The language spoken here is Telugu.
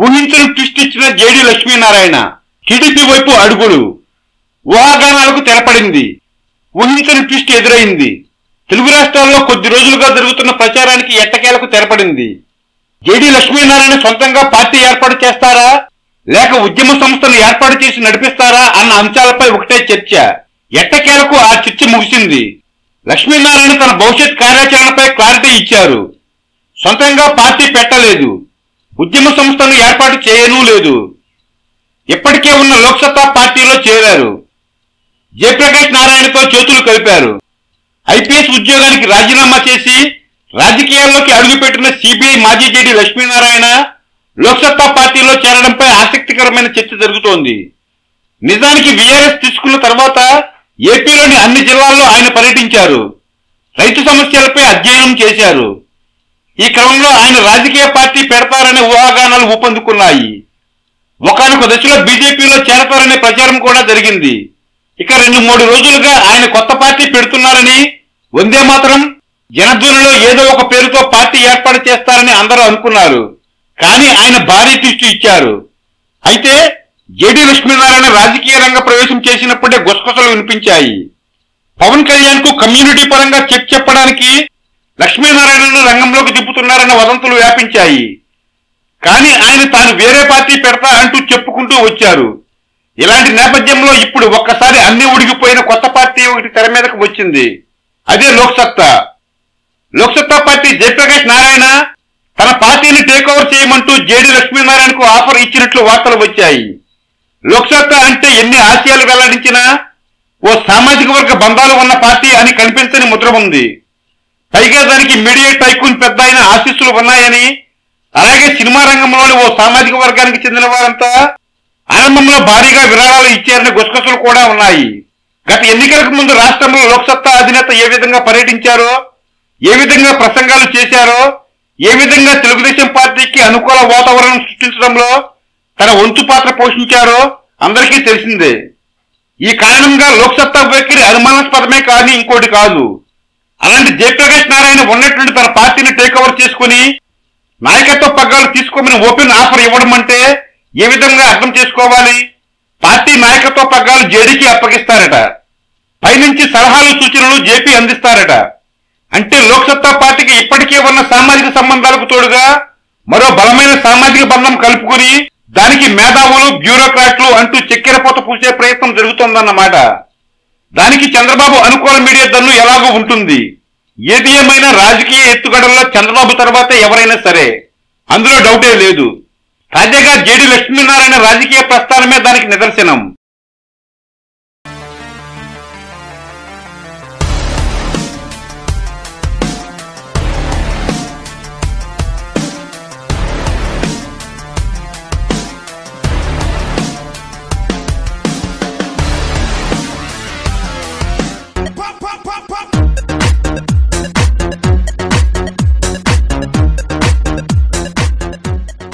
ఊహించని ట్విస్ట్ ఇచ్చిన జేడి లక్ష్మీనారాయణ టీడీపీ వైపు అడుగులు ఊహాగానాలకు తెలపడింది ఊహించని ట్విస్ట్ ఎదురైంది తెలుగు రాష్ట్రాల్లో కొద్ది రోజులుగా జరుగుతున్న ప్రచారానికి ఎట్టకేలకు తెరపడింది జేడి లక్ష్మీనారాయణ సొంతంగా పార్టీ ఏర్పాటు చేస్తారా లేక ఉద్యమ సంస్థను ఏర్పాటు చేసి నడిపిస్తారా అన్న అంశాలపై ఒకటే చర్చ ఎట్టకేలకు ఆ చర్చ ముగిసింది లక్ష్మీనారాయణ తన భవిష్యత్ కార్యాచరణపై క్లారిటీ ఇచ్చారు సొంతంగా పార్టీ పెట్టలేదు ఉద్యమ సంస్థను ఏర్పాటు చేయనూ లేదు ఇప్పటికే ఉన్న లోక్సత్తా పార్టీలో చేరారు జయప్రకాష్ నారాయణతో చేతులు కలిపారు ఐపీఎస్ ఉద్యోగానికి రాజీనామా చేసి రాజకీయాల్లోకి అడుగుపెట్టిన సిబిఐ మాజీ జేడీ లక్ష్మీనారాయణ లోక్సత్తా పార్టీలో చేరడంపై ఆసక్తికరమైన చర్చ జరుగుతోంది నిజానికి వీఆర్ఎస్ తీసుకున్న తర్వాత ఏపీలోని అన్ని జిల్లాల్లో ఆయన పర్యటించారు రైతు సమస్యలపై అధ్యయనం చేశారు ఈ క్రమంలో ఆయన రాజకీయ పార్టీ పెడతారనే ఊహాగానాలు ఊపందుకున్నాయి ఒకనొక దశలో బీజేపీలో చేరతారనే ప్రచారం కూడా జరిగింది ఇక రెండు మూడు రోజులుగా ఆయన కొత్త పార్టీ పెడుతున్నారని వందే మాత్రం జనధ్వనిలో ఏదో ఒక పేరుతో పార్టీ ఏర్పాటు చేస్తారని అందరూ అనుకున్నారు కానీ ఆయన భారీ ట్విస్ట్ ఇచ్చారు అయితే జేడీ లక్ష్మీనారాయణ రాజకీయ రంగ ప్రవేశం చేసినప్పుడే గుసగుసలు వినిపించాయి పవన్ కళ్యాణ్ కు కమ్యూనిటీ పరంగా చెక్ చెప్పడానికి లక్ష్మీనారాయణను రంగంలోకి దింపుతున్నారన్న వదంతులు వ్యాపించాయి కానీ ఆయన తాను వేరే పార్టీ పెడతా అంటూ చెప్పుకుంటూ వచ్చారు ఇలాంటి నేపథ్యంలో ఇప్పుడు ఒక్కసారి అన్ని ఉడిగిపోయిన కొత్త పార్టీ ఒకటి తెర మీదకు వచ్చింది అదే లోక్సత్తా లోక్సత్తా పార్టీ జయప్రకాష్ నారాయణ తన పార్టీని టేక్ ఓవర్ చేయమంటూ జేడి లక్ష్మీనారాయణకు ఆఫర్ ఇచ్చినట్లు వార్తలు వచ్చాయి లోక్సత్తా అంటే ఎన్ని ఆశయాలు వెల్లడించినా ఓ సామాజిక వర్గ బంధాలు ఉన్న పార్టీ అని కనిపించని ముద్ర ఉంది పైగా దానికి మీడియా టైకూన్ పెద్ద అయిన ఆశీస్సులు ఉన్నాయని అలాగే సినిమా రంగంలోని ఓ సామాజిక వర్గానికి చెందిన వారంతా ఆరంభంలో భారీగా విరాళాలు ఇచ్చారనే గుసగుసలు కూడా ఉన్నాయి గత ఎన్నికలకు ముందు రాష్ట్రంలో లోక్సత్తా అధినేత ఏ విధంగా పర్యటించారో ఏ విధంగా ప్రసంగాలు చేశారో ఏ విధంగా తెలుగుదేశం పార్టీకి అనుకూల వాతావరణం సృష్టించడంలో తన వంతు పాత్ర పోషించారో అందరికీ తెలిసిందే ఈ కారణంగా లోక్సత్తా వైఖరి అనుమానాస్పదమే కానీ ఇంకోటి కాదు అలాంటి జయప్రకాష్ నారాయణ ఉన్నటువంటి తన పార్టీని టేక్ ఓవర్ చేసుకుని నాయకత్వ పగ్గాలు తీసుకోమని ఓపెన్ ఆఫర్ ఇవ్వడం అంటే ఏ విధంగా అర్థం చేసుకోవాలి పార్టీ నాయకత్వ పగ్గాలు జేడీకి అప్పగిస్తారట పైనుంచి సలహాలు సూచనలు జేపీ అందిస్తారట అంటే లోక్సత్తా పార్టీకి ఇప్పటికే ఉన్న సామాజిక సంబంధాలకు తోడుగా మరో బలమైన సామాజిక బంధం కలుపుకుని దానికి మేధావులు బ్యూరోక్రాట్లు అంటూ చక్కెరపోత పూసే ప్రయత్నం జరుగుతోందన్నమాట దానికి చంద్రబాబు అనుకూల మీడియా దన్ను ఎలాగో ఉంటుంది ఏది ఏమైనా రాజకీయ ఎత్తుగడల్లో చంద్రబాబు తర్వాత ఎవరైనా సరే అందులో డౌటే లేదు తాజాగా జేడి లక్ష్మీనారాయణ రాజకీయ ప్రస్థానమే దానికి నిదర్శనం